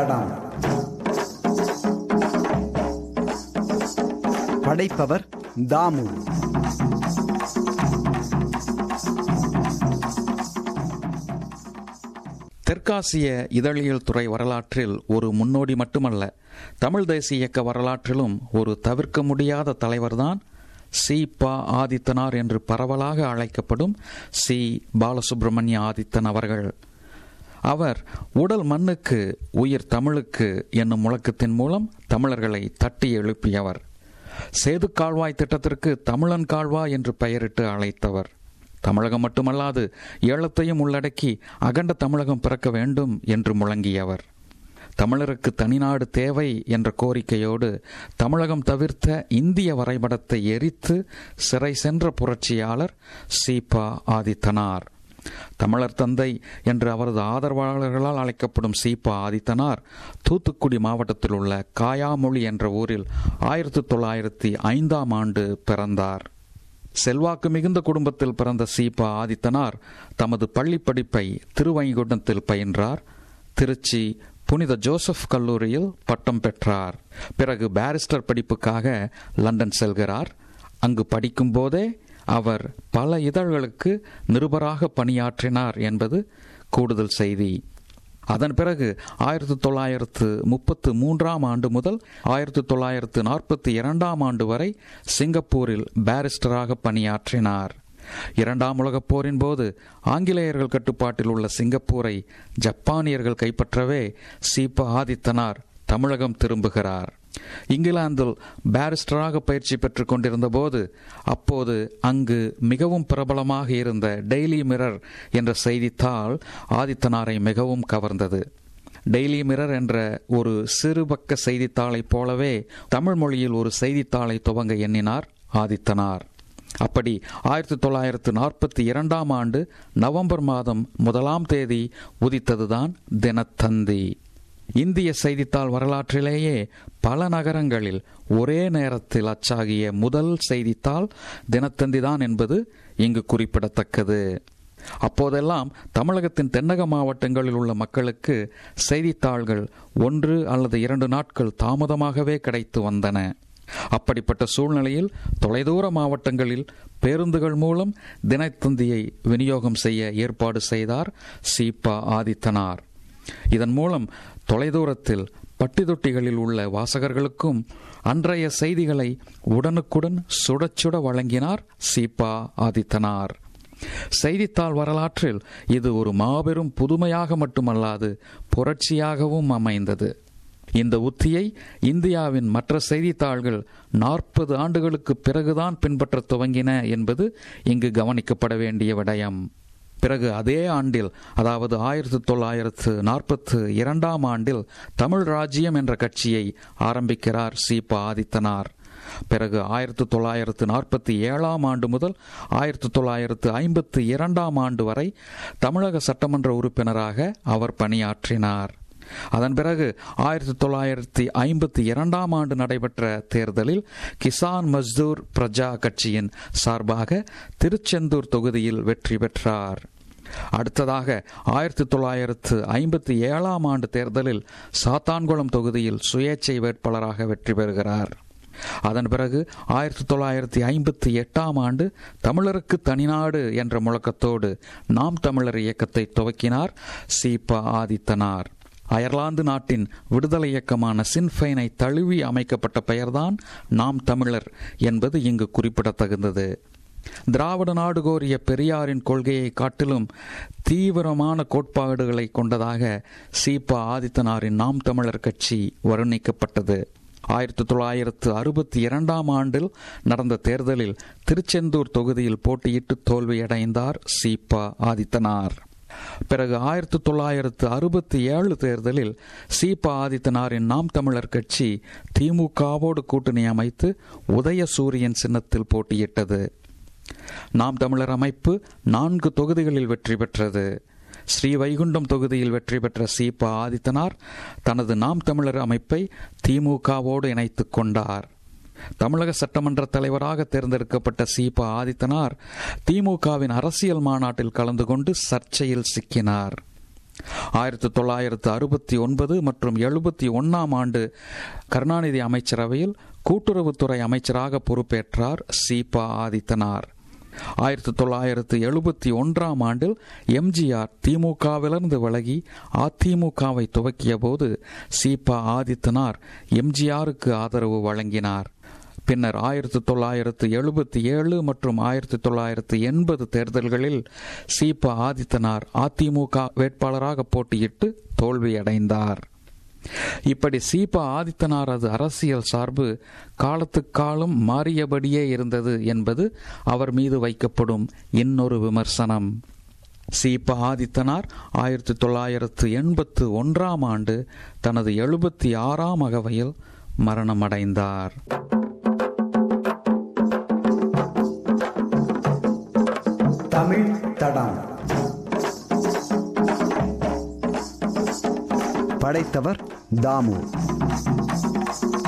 தடம் படைப்பவர் தாமு தெற்காசிய இதழியல் துறை வரலாற்றில் ஒரு முன்னோடி மட்டுமல்ல தமிழ் தேசிய இயக்க வரலாற்றிலும் ஒரு தவிர்க்க முடியாத தலைவர்தான் சி பா ஆதித்தனார் என்று பரவலாக அழைக்கப்படும் சி பாலசுப்பிரமணிய ஆதித்தன் அவர்கள் அவர் உடல் மண்ணுக்கு உயிர் தமிழுக்கு என்னும் முழக்கத்தின் மூலம் தமிழர்களை தட்டி எழுப்பியவர் சேது கால்வாய் திட்டத்திற்கு தமிழன் கால்வாய் என்று பெயரிட்டு அழைத்தவர் தமிழகம் மட்டுமல்லாது ஏலத்தையும் உள்ளடக்கி அகண்ட தமிழகம் பிறக்க வேண்டும் என்று முழங்கியவர் தமிழருக்கு தனிநாடு தேவை என்ற கோரிக்கையோடு தமிழகம் தவிர்த்த இந்திய வரைபடத்தை எரித்து சிறை சென்ற புரட்சியாளர் சீபா ஆதித்தனார் தமிழர் தந்தை என்று அவரது ஆதரவாளர்களால் அழைக்கப்படும் சீபா ஆதித்தனார் தூத்துக்குடி மாவட்டத்தில் உள்ள காயாமொழி என்ற ஊரில் ஆயிரத்தி தொள்ளாயிரத்தி ஐந்தாம் ஆண்டு பிறந்தார் செல்வாக்கு மிகுந்த குடும்பத்தில் பிறந்த சீபா ஆதித்தனார் தமது பள்ளி படிப்பை திருவைகுண்டத்தில் பயின்றார் திருச்சி புனித ஜோசப் கல்லூரியில் பட்டம் பெற்றார் பிறகு பாரிஸ்டர் படிப்புக்காக லண்டன் செல்கிறார் அங்கு படிக்கும் போதே அவர் பல இதழ்களுக்கு நிருபராக பணியாற்றினார் என்பது கூடுதல் செய்தி அதன் பிறகு ஆயிரத்தி தொள்ளாயிரத்து முப்பத்து மூன்றாம் ஆண்டு முதல் ஆயிரத்தி தொள்ளாயிரத்து நாற்பத்தி இரண்டாம் ஆண்டு வரை சிங்கப்பூரில் பாரிஸ்டராக பணியாற்றினார் இரண்டாம் உலகப் போரின் போது ஆங்கிலேயர்கள் கட்டுப்பாட்டில் உள்ள சிங்கப்பூரை ஜப்பானியர்கள் கைப்பற்றவே சீப ஆதித்தனார் தமிழகம் திரும்புகிறார் இங்கிலாந்தில் பாரிஸ்டராக பயிற்சி பெற்றுக் கொண்டிருந்த போது அப்போது அங்கு மிகவும் பிரபலமாக இருந்த டெய்லி மிரர் என்ற செய்தித்தாள் ஆதித்தனாரை மிகவும் கவர்ந்தது டெய்லி மிரர் என்ற ஒரு சிறுபக்க செய்தித்தாளைப் போலவே தமிழ் மொழியில் ஒரு செய்தித்தாளை துவங்க எண்ணினார் ஆதித்தனார் அப்படி ஆயிரத்தி தொள்ளாயிரத்து நாற்பத்தி இரண்டாம் ஆண்டு நவம்பர் மாதம் முதலாம் தேதி உதித்ததுதான் தினத்தந்தி இந்திய செய்தித்தாள் வரலாற்றிலேயே பல நகரங்களில் ஒரே நேரத்தில் அச்சாகிய முதல் செய்தித்தாள் தினத்தந்திதான் என்பது இங்கு குறிப்பிடத்தக்கது அப்போதெல்லாம் தமிழகத்தின் தென்னக மாவட்டங்களில் உள்ள மக்களுக்கு செய்தித்தாள்கள் ஒன்று அல்லது இரண்டு நாட்கள் தாமதமாகவே கிடைத்து வந்தன அப்படிப்பட்ட சூழ்நிலையில் தொலைதூர மாவட்டங்களில் பேருந்துகள் மூலம் தினத்தந்தியை விநியோகம் செய்ய ஏற்பாடு செய்தார் சீபா ஆதித்தனார் இதன் மூலம் தொலைதூரத்தில் பட்டிதொட்டிகளில் உள்ள வாசகர்களுக்கும் அன்றைய செய்திகளை உடனுக்குடன் சுடச் சுட வழங்கினார் சீபா ஆதித்தனார் செய்தித்தாள் வரலாற்றில் இது ஒரு மாபெரும் புதுமையாக மட்டுமல்லாது புரட்சியாகவும் அமைந்தது இந்த உத்தியை இந்தியாவின் மற்ற செய்தித்தாள்கள் நாற்பது ஆண்டுகளுக்கு பிறகுதான் பின்பற்ற துவங்கின என்பது இங்கு கவனிக்கப்பட வேண்டிய விடயம் பிறகு அதே ஆண்டில் அதாவது ஆயிரத்தி தொள்ளாயிரத்து நாற்பத்து இரண்டாம் ஆண்டில் தமிழ் ராஜ்யம் என்ற கட்சியை ஆரம்பிக்கிறார் சீபா ஆதித்தனார் பிறகு ஆயிரத்தி தொள்ளாயிரத்து நாற்பத்தி ஏழாம் ஆண்டு முதல் ஆயிரத்தி தொள்ளாயிரத்து ஐம்பத்தி இரண்டாம் ஆண்டு வரை தமிழக சட்டமன்ற உறுப்பினராக அவர் பணியாற்றினார் அதன் பிறகு ஆயிரத்தி தொள்ளாயிரத்தி ஐம்பத்தி இரண்டாம் ஆண்டு நடைபெற்ற தேர்தலில் கிசான் மஸ்தூர் பிரஜா கட்சியின் சார்பாக திருச்செந்தூர் தொகுதியில் வெற்றி பெற்றார் அடுத்ததாக ஆயிரத்தி தொள்ளாயிரத்து ஐம்பத்தி ஏழாம் ஆண்டு தேர்தலில் சாத்தான்குளம் தொகுதியில் சுயேட்சை வேட்பாளராக வெற்றி பெறுகிறார் அதன் பிறகு ஆயிரத்தி தொள்ளாயிரத்தி ஐம்பத்தி எட்டாம் ஆண்டு தமிழருக்கு தனிநாடு என்ற முழக்கத்தோடு நாம் தமிழர் இயக்கத்தை துவக்கினார் சீபா ஆதித்தனார் அயர்லாந்து நாட்டின் விடுதலை இயக்கமான சின்ஃபைனை தழுவி அமைக்கப்பட்ட பெயர்தான் நாம் தமிழர் என்பது இங்கு குறிப்பிடத்தகுந்தது திராவிட நாடு கோரிய பெரியாரின் கொள்கையை காட்டிலும் தீவிரமான கோட்பாடுகளை கொண்டதாக சீபா ஆதித்தனாரின் நாம் தமிழர் கட்சி வர்ணிக்கப்பட்டது ஆயிரத்தி தொள்ளாயிரத்து அறுபத்தி இரண்டாம் ஆண்டில் நடந்த தேர்தலில் திருச்செந்தூர் தொகுதியில் போட்டியிட்டு தோல்வியடைந்தார் சீபா ஆதித்தனார் பிறகு ஆயிரத்தி தொள்ளாயிரத்து அறுபத்தி ஏழு தேர்தலில் சீபா ஆதித்தனாரின் நாம் தமிழர் கட்சி திமுகவோடு கூட்டணி அமைத்து உதயசூரியன் சின்னத்தில் போட்டியிட்டது நாம் தமிழர் அமைப்பு நான்கு தொகுதிகளில் வெற்றி பெற்றது ஸ்ரீ வைகுண்டம் தொகுதியில் வெற்றி பெற்ற சீபா ஆதித்தனார் தனது நாம் தமிழர் அமைப்பை திமுகவோடு இணைத்துக் கொண்டார் தமிழக சட்டமன்ற தலைவராக தேர்ந்தெடுக்கப்பட்ட சீபா ஆதித்தனார் திமுகவின் அரசியல் மாநாட்டில் கலந்து கொண்டு சர்ச்சையில் சிக்கினார் ஆயிரத்தி தொள்ளாயிரத்து அறுபத்தி ஒன்பது மற்றும் எழுபத்தி ஒன்னாம் ஆண்டு கருணாநிதி அமைச்சரவையில் கூட்டுறவுத்துறை அமைச்சராக பொறுப்பேற்றார் சீபா ஆதித்தனார் ஆயிரத்தி தொள்ளாயிரத்து எழுபத்தி ஒன்றாம் ஆண்டில் எம்ஜிஆர் திமுகவிலிருந்து விலகி அதிமுகவை துவக்கிய போது சீபா ஆதித்தனார் எம்ஜிஆருக்கு ஆதரவு வழங்கினார் பின்னர் ஆயிரத்தி தொள்ளாயிரத்து எழுபத்தி ஏழு மற்றும் ஆயிரத்தி தொள்ளாயிரத்து எண்பது தேர்தல்களில் சீபா ஆதித்தனார் அதிமுக வேட்பாளராக போட்டியிட்டு தோல்வியடைந்தார் இப்படி சீபா ஆதித்தனாரது அரசியல் சார்பு காலத்துக்காலும் மாறியபடியே இருந்தது என்பது அவர் மீது வைக்கப்படும் இன்னொரு விமர்சனம் சீபா ஆதித்தனார் ஆயிரத்தி தொள்ளாயிரத்து எண்பத்து ஒன்றாம் ஆண்டு தனது எழுபத்தி ஆறாம் அகவையில் மரணமடைந்தார் தமிழ் தடம் படைத்தவர் தாமு